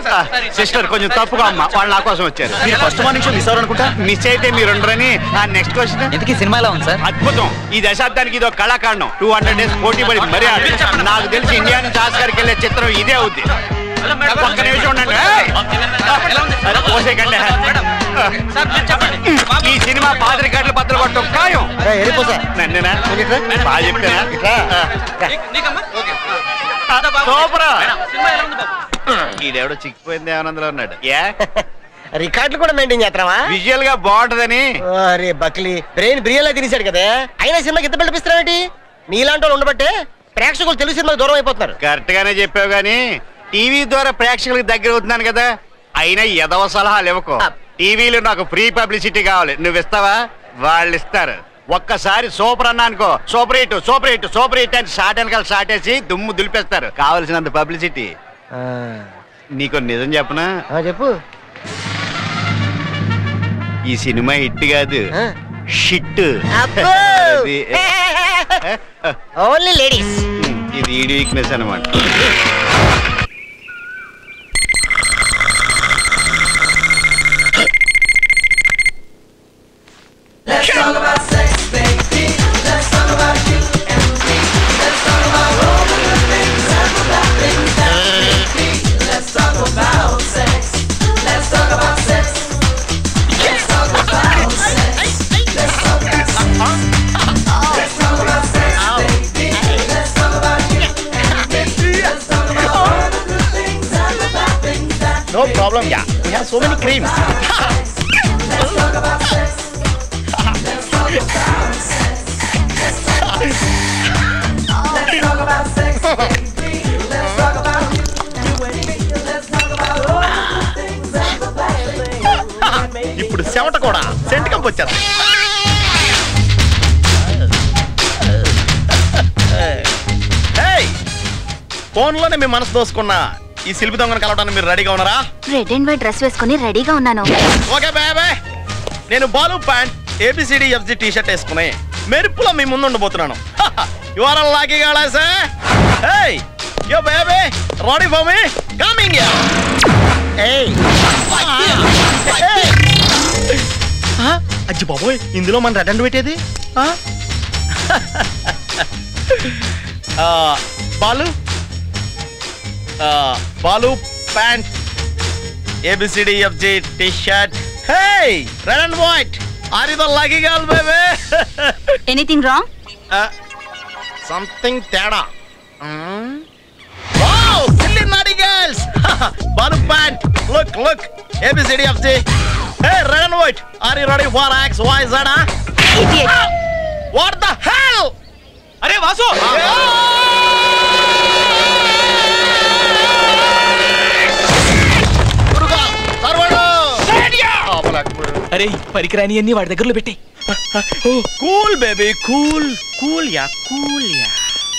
Sister కొంచెం తప్పుగా అమ్మా వాళ్ళు నా కోసం వచ్చారు మీరు ఫస్ట్ మార్నింగ్ షో మిస్ అవ్వరనుకుంటా మిస్ అయితే మీరు ఉండరని ఆ నెక్స్ట్ క్వశ్చన్ ఎందుకు ఈ సినిమా ఎలా ఉంది సార్ అద్భుతం ఈ దశాబ్దానికి ఇదో కళాకాండం టూ హండ్రెడ్ డేస్ పోటీ పడి మరీ ఆడారు. నాకు తెలిసి ఇండియా నుంచి ఆస్కార్కి వెళ్ళే చిత్రం ఇదే అవుద్ది ఒక్క నిమిషం ఉండండి ఏయ్! అరే, పోసేయకండి. ఈ సినిమా పాత రికార్డులు బద్దలు కొట్టడం ఖాయం నన్నేనా బాగా చెప్పానా సూపరా ఈడెవడో చిక్కిపోయింది ఏమనందులో ఉన్నాడు ఏ రికార్డులు కూడా మెయింటైన్ చేస్తావా విజువల్ గా బాగుంటదని అరే బక్లీ బ్రెయిన్ బిర్యానీ తినేశాడు కదా అయినా సినిమాకి ఎంత పిలిపిస్తున్నావేంటి నీలాంటి వాళ్ళు ఉండబట్టే ప్రేక్షకులు తెలుగు సినిమాకి దూరం అయిపోతున్నారు కరెక్ట్ గానే చెప్పావు గానీ టీవీ ద్వారా ప్రేక్షకులకు దగ్గర అవుతున్నాను కదా అయినా ఎదవ సలహాలు ఇవ్వకు టీవీలో నాకు ఫ్రీ పబ్లిసిటీ కావాలి నువ్వు ఇస్తావా వాళ్ళు ఇస్తారు ఒక్కసారి సూపర్ అన్నా అనుకో super hit super hit super hit అని షార్ట్ వెనకాల షార్ట్ వేసి దుమ్ము దులిపేస్తారు కావలసినంత పబ్లిసిటీ ఆ, నీకు నిజం చెప్పనా ఆ, చెప్పు ఈ సినిమా హిట్ కాదు ఆ. షిట్ అబ్బో! అది, ఓన్లీ లేడీస్ ఇది ఈడి వీక్నెస్ అనమాట no problem yeah we have so many creams ఇప్పుడు చెమట కూడా సెంట్ కంపు వచ్చేది ఫోన్లోనే మీ మనసు దోసుకున్న ఈ శిల్పి దొంగను కలవడానికి మీరు రెడీగా ఉన్నారా రెడ్ అండ్ వైట్ డ్రెస్ వేసుకుని రెడీగా ఉన్నాను ఓకే బాయ్ నేను Balu pant A B C D F G T shirt వేసుకుని మెరుపులో మీ ముందు ఉండబోతున్నాను యువర్ లాకి గాడాసే hey yo baby ready for me coming yeah ఏయ్ అజ్జి బాబోయ్ ఇందులో మన రెడ్ అండ్ పెట్టేది బాలు ఆ, Balu pant ABCD FG T-shirt. Hey, red and white. Are you the lucky girl, baby? Anything wrong uh, something తేడా. Hmm? Wow, silly naughty girls. Balu pant. Look, look. ABCD FG. Hey, red and white. Are you ready for X, Y, Z? Huh? What the hell? అరే వాసు గురుగా, సర్వడు. అరే పరికరాని అన్ని వాడి దగ్గరలో పెట్టి cool baby cool cool yeah cool yeah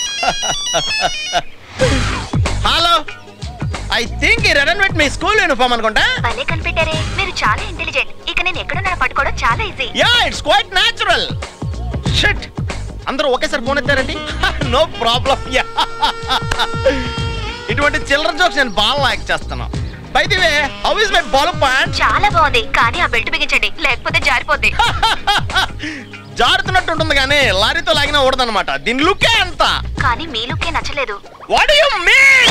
hello I think ఈ red and white మీ school uniform అనుకుంటా భలే కనిపెట్టారే మీరు చాలా ఇంటెలిజెంట్ ఇక నేను ఎక్కడున్నా పట్టుకోవడం చాలా easy yeah it's quite natural shit అందరూ ఒకేసారి ఫోన్ ఎత్తారండి నో ప్రాబ్లం యా ఇటువంటి చిల్డ్రన్ జోక్స్ నేను బాగా లైక్ చేస్తాను by the way how is my ball point చాలా బాగుంది కానీ ఆ బెల్ట్ బిగించండి లేకపోతే జారిపోద్ది జారుతున్నట్టు ఉంటుంది కానీ లారీతో లాగినా ఊడదన్నమాట దీని లుకే అంత కానీ మీ లుక్కే నచ్చలేదు వాట్ యు మీన్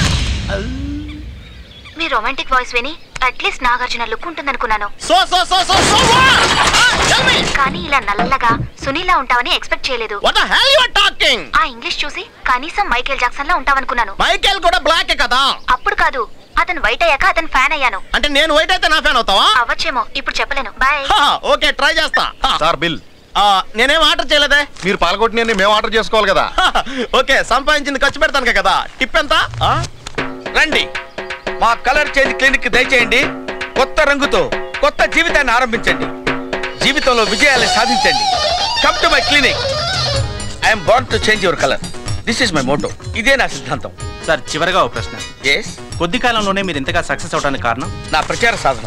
మీ రొమాంటిక్ వాయిస్ విని అట్లీస్ట్ నాగార్జున లుక్ ఉంటుందనుకున్నాను so so so so so tell me కానీ ఇలా నల్లగా సునీలా ఉంటావని ఎక్స్పెక్ట్ చేయలేదు what the hell you are talking ఆ ఇంగ్లీష్ చూసి కనీసం మైకేల్ జాక్సన్ లా ఉంటావనుకున్నాను మైకేల్ కూడా బ్లాక్ కదా అప్పుడు కాదు అతను వైట్ అయ్యాక అతను ఫ్యాన్ అయ్యాను అంటే నేను వైట్ అయితే నా ఫ్యాన్ అవుతావా అవ్వచ్చేమో ఇప్పుడు చెప్పలేను బాయ్ ఓకే ట్రై చేస్తా సార్ బిల్ ఆ, నేనేం ఆర్డర్ చేయలేదే మీరు పాల్గొట్టిన మేము ఆర్డర్ చేసుకోవాలి కదా ఓకే సంపాదించింది ఖర్చు పెడతాను కదా టిప్ ఎంత ఆ? రండి మా కలర్ చేంజ్ క్లినిక్ దయచేయండి కొత్త రంగుతో కొత్త జీవితాన్ని ఆరంభించండి జీవితంలో విజయాన్ని సాధించండి come to my clinic I'm born to change your colour this is my motto ఇదే నా సిద్ధాంతం సార్ చివరగా ఒక ప్రశ్న ఎస్ కొద్ది కాలంలోనే మీరు ఇంతగా సక్సెస్ అవడానికి కారణం నా ప్రచార సాధన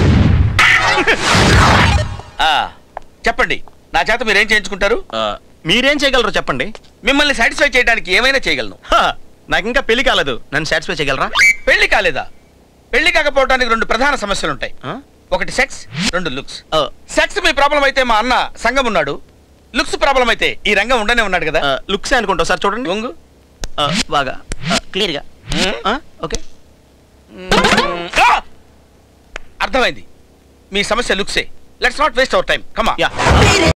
ఆ, చెప్పండి నా చేత మీరేం చేయించుకుంటారు ఆ, మీరేం చేయగలరు చెప్పండి మిమ్మల్ని సాటిస్ఫై చేయడానికి ఏమైనా చేయగలను హ, నాకు ఇంకా పెళ్లి కాలేదు నన్ను సాటిస్ఫై చేయగలరా పెళ్లి కాలేదా పెళ్లి కాకపోవడానికి రెండు ప్రధాన సమస్యలు ఉంటాయి ఒకటి సెక్స్ రెండు లుక్స్ సెక్స్ మీ ప్రాబ్లం అయితే మా అన్న సంఘం ఉన్నాడు లుక్స్ ప్రాబ్లం అయితే ఈ రంగం ఉండనే ఉన్నాడు కదా లుక్స్ అనుకుంటా సార్ చూడండి ఒంగు ఆ, బాగా క్లియర్ గా ఆ, ఓకే ఆ! అర్థమైంది మీ సమస్య లుక్సే let's not waste our time కమా యా